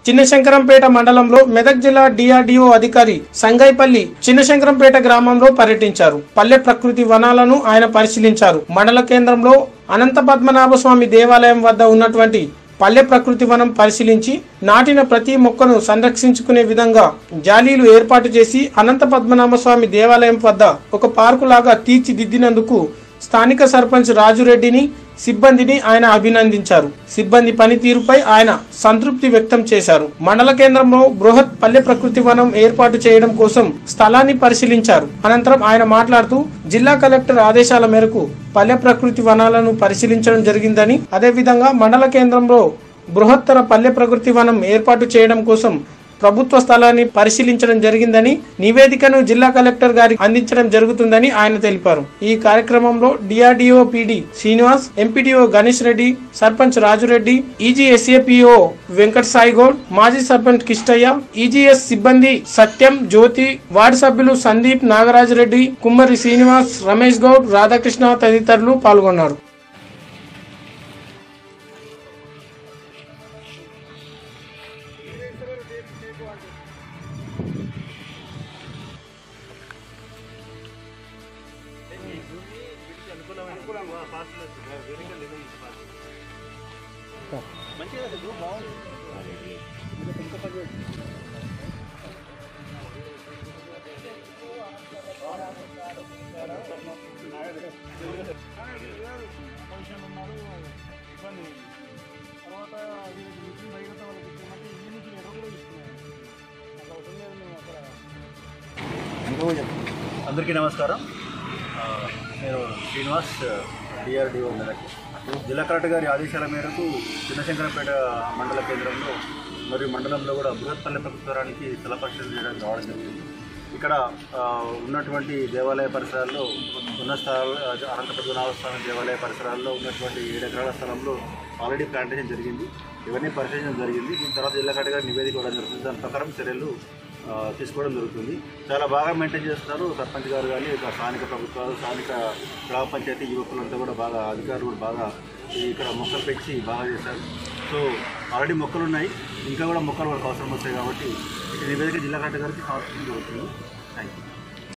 చిన్నశంకరంపేట మండలంలో మెదక్ జిల్లా డిఆర్డీఓ అధికారి సంగైపల్లి చిన్నశంకరంపేట గ్రామంలో పర్యటించారు పల్లె ప్రకృతి వనాలను ఆయన పరిశీలించారు మండల కేంద్రంలో అనంత పద్మనాభ స్వామి దేవాలయం వద్ద ఉన్నటువంటి పల్లె ప్రకృతి వనం పరిశీలించి నాటిన ప్రతి మొక్కను సంరక్షించుకునే విధంగా జాలీలు ఏర్పాటు చేసి అనంత పద్మనాభ స్వామి దేవాలయం వద్ద ఒక పార్కు లాగా తీర్చిదిద్దినందుకు స్థానిక సర్పంచ్ రాజురెడ్డిని సిబ్బందిని ఆయన అభినందించారు సిబ్బంది పనితీరుపై ఆయన సంతృప్తి వ్యక్తం చేశారు మండల కేంద్రంలో బృహత్ పల్లె ప్రకృతి వనం ఏర్పాటు చేయడం కోసం స్థలాన్ని పరిశీలించారు అనంతరం ఆయన మాట్లాడుతూ జిల్లా కలెక్టర్ ఆదేశాల మేరకు పల్లె ప్రకృతి వనాలను పరిశీలించడం జరిగిందని అదేవిధంగా మండల కేంద్రంలో బృహత్తర పల్లె ప్రకృతి వనం ఏర్పాటు చేయడం కోసం ప్రభుత్వ స్థలాన్ని పరిశీలించడం జరిగిందని నివేదికను జిల్లా కలెక్టర్ గారికి అందించడం జరుగుతుందని ఆయన తెలిపారు ఈ కార్యక్రమంలో DRDO PD Srinivas MPDO Ganesh Reddy sarpanch Rajureddy EGS APO Venkata Sai Goud మాజీ సర్పంచ్ కిష్టయ్య ఈజీఎస్ సిబ్బంది సత్యం జ్యోతి వార్డు సభ్యులు సందీప్ నాగరాజరెడ్డి కుమ్మరి శ్రీనివాస్ రమేష్ గౌడ్ రాధాకృష్ణ తదితరులు పాల్గొన్నారు అందరికీ నమస్కారం ఆ, నేను శ్రీనివాస్ డిఆర్డిఓ మెదక్ జిల్లా కలెక్టర్ గారి ఆదేశాల మేరకు చిన్నశంకరంపేట మండల కేంద్రంలో మరియు మండలంలో కూడా బృహత్పల్లి ప్రభుత్వానికి స్థల పరిశీలన చేయడానికి రావడం జరిగింది ఇక్కడ ఆ, ఉన్నటువంటి దేవాలయ పరిసరాల్లో ఉన్న స్థలాలు అనంత పద్మనాభ స్వామి దేవాలయ పరిసరాల్లో ఉన్నటువంటి ఏడు ఎకరాల స్థలంలో ఆల్రెడీ ప్లాంటేషన్ జరిగింది ఇవన్నీ పరిశీలన జరిగింది దీని తర్వాత జిల్లా కలెక్టర్ గారి నివేదిక ఇవ్వడం జరుగుతుంది దాని ప్రకారం చర్యలు ఆ, తీసుకోవడం జరుగుతుంది చాలా బాగా మెయింటైన్ చేస్తున్నారు సర్పంచ్ గారు కానీ ఇక స్థానిక ప్రభుత్వాలు స్థానిక గ్రామ పంచాయతీ యువకులంతా కూడా బాగా అధికారులు కూడా బాగా ఈ ఇక్కడ మొక్కలు పెంచి బాగా చేశారు సో ఆల్రెడీ మొక్కలు ఉన్నాయి ఇంకా కూడా మొక్కలు వాళ్ళకి అవసరం వస్తాయి కాబట్టి ఈ నివేదిక జిల్లా కలెక్టర్ గారికి సమర్పించడం జరుగుతుంది థ్యాంక్ యూ